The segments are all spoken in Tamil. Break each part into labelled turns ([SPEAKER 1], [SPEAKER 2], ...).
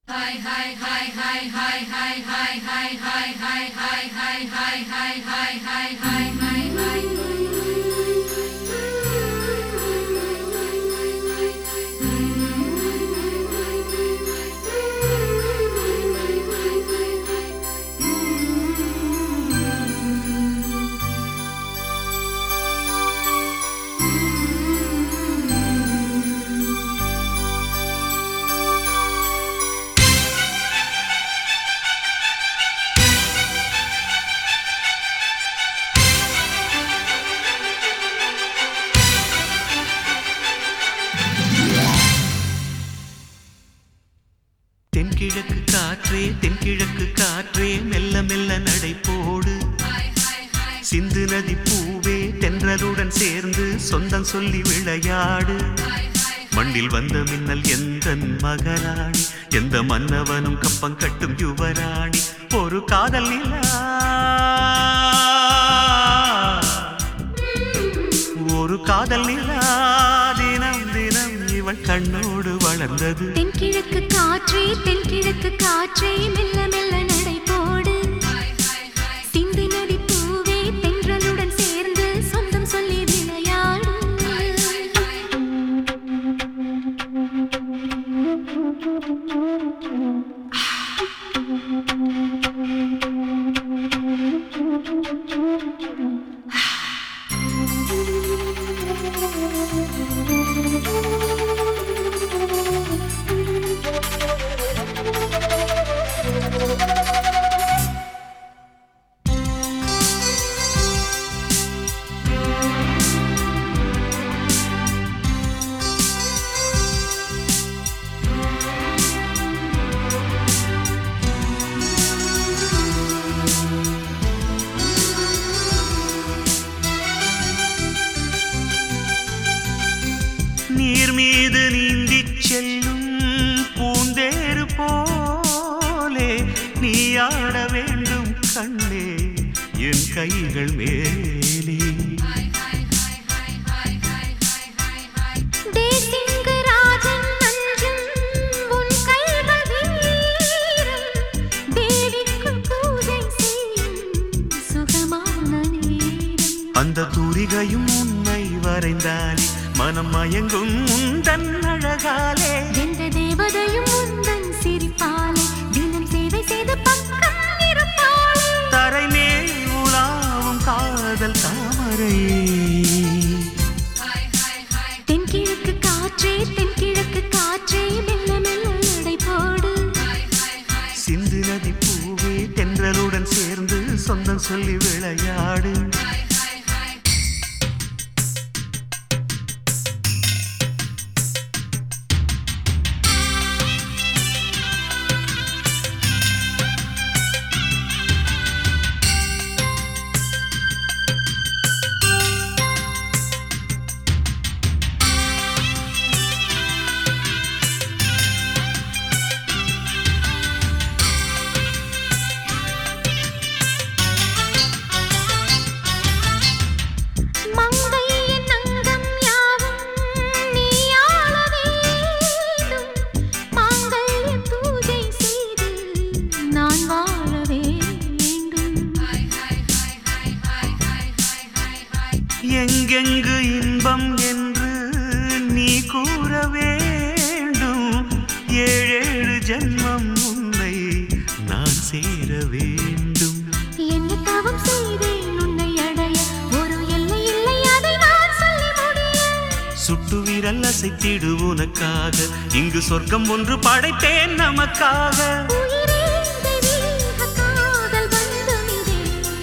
[SPEAKER 1] தென்கிழக்கு காற்றே தென்கிழக்கு காற்றே மெல்ல மெல்ல நடை போடு சிந்து நதி பூவே தென்றலுடன் சேர்ந்து சொந்தம் சொல்லி விளையாடு மண்ணில் வந்த மின்னல் எந்த மகராணி எந்த மன்னவனும் கப்பம் கட்டும் யுவராணி ஒரு காதல் நிலா ஒரு காதல் நிலா தினம் தினம் இவள் கண்ணோடு வளர்ந்தது
[SPEAKER 2] தென்கிழக்கு காற்றே தென்கிழக்கு காற்றே மெல்ல மெல்ல நடை போடு சிந்து நதி பூவே தென்றலுடன் சேர்ந்து சொந்தம் சொல்லி விளையாடு
[SPEAKER 1] நீர் மீது நீந்திச் செல்லும் பூந்தேறு போலே நீ ஆட வேண்டும் கண்ணே என் கைகள் மேலே
[SPEAKER 2] தேசிங்கராஜன் மஞ்சம் உன் கைகள் வீரம் தேவிக்கு பூஜை செய்யும் சுகமான நேரம்
[SPEAKER 1] அந்த தூரிகையும் உன்னை வரைந்தாலே மனம் மயங்கும் உந்தன் அழகாலே
[SPEAKER 2] எந்த தேவதையும் உந்தன் சிரிப்பாலே தினம் சேவை செய்து பக்கம் இருப்பாளே
[SPEAKER 1] தரை மேல் உலாவும் காதல் தாமரையே
[SPEAKER 2] தென்கிழக்கு காற்றே தென்கிழக்கு காற்றே மெல்ல மெல்ல நடை போடு
[SPEAKER 1] சிந்து நதி பூவே தென்றலுடன் சேர்ந்து சொந்தம் சொல்லி விளையாடு
[SPEAKER 2] மங்கை என் அங்கம் யாவும் நீ ஆள வேண்டும் மாங்கல்ய பூஜை செய்து நான் வாழ வேண்டும்
[SPEAKER 1] எங்கெங்கு இன்பம் என்று நீ கூற வேண்டும் ஏழேழு ஜென்மம் உன்னை நான் சேர வேண்டும்
[SPEAKER 2] என்ன தவம் செய்தேன் உன்னை அடைய ஒரு எல்லை இல்லை அதை நான் சொல்லி முடிய
[SPEAKER 1] சுட்டு விரல் அசைத்திடு உனக்காக இங்கு சொர்க்கம் ஒன்று படைத்தேன் நமக்காக
[SPEAKER 2] உயிரே தெய்வீக காதல் பந்தமிதே.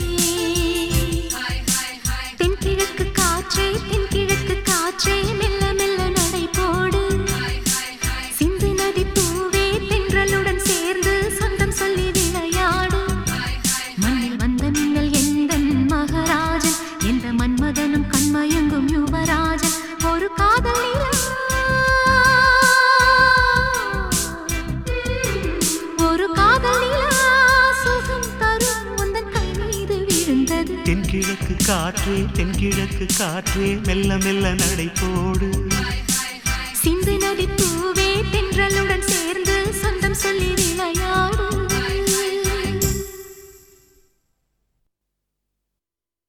[SPEAKER 2] தென்கிழக்கு காற்றே தென்கிழக்கு காற்றே மெல்ல மெல்ல நடை போடு சிந்து நதி பூவே தென்றலுடன் சேர்ந்து சொந்தம் சொல்லி விளையாடு மண்ணில் வந்த மின்னல் எந்த மகராஜன் எந்த மன்மதனும் கண்மயங்கும் யுவராஜன் ஒரு காதல் நிலா. ஒரு காதல் நிலா சுகம் தரும் உந்தன் கை மீது விழுந்தது
[SPEAKER 1] தென்கிழக்கு காற்றே தென்கிழக்கு காற்றே மெல்ல மெல்ல நடை போடு
[SPEAKER 2] சிந்து நதி பூவே தென்றலுடன் சேர்ந்து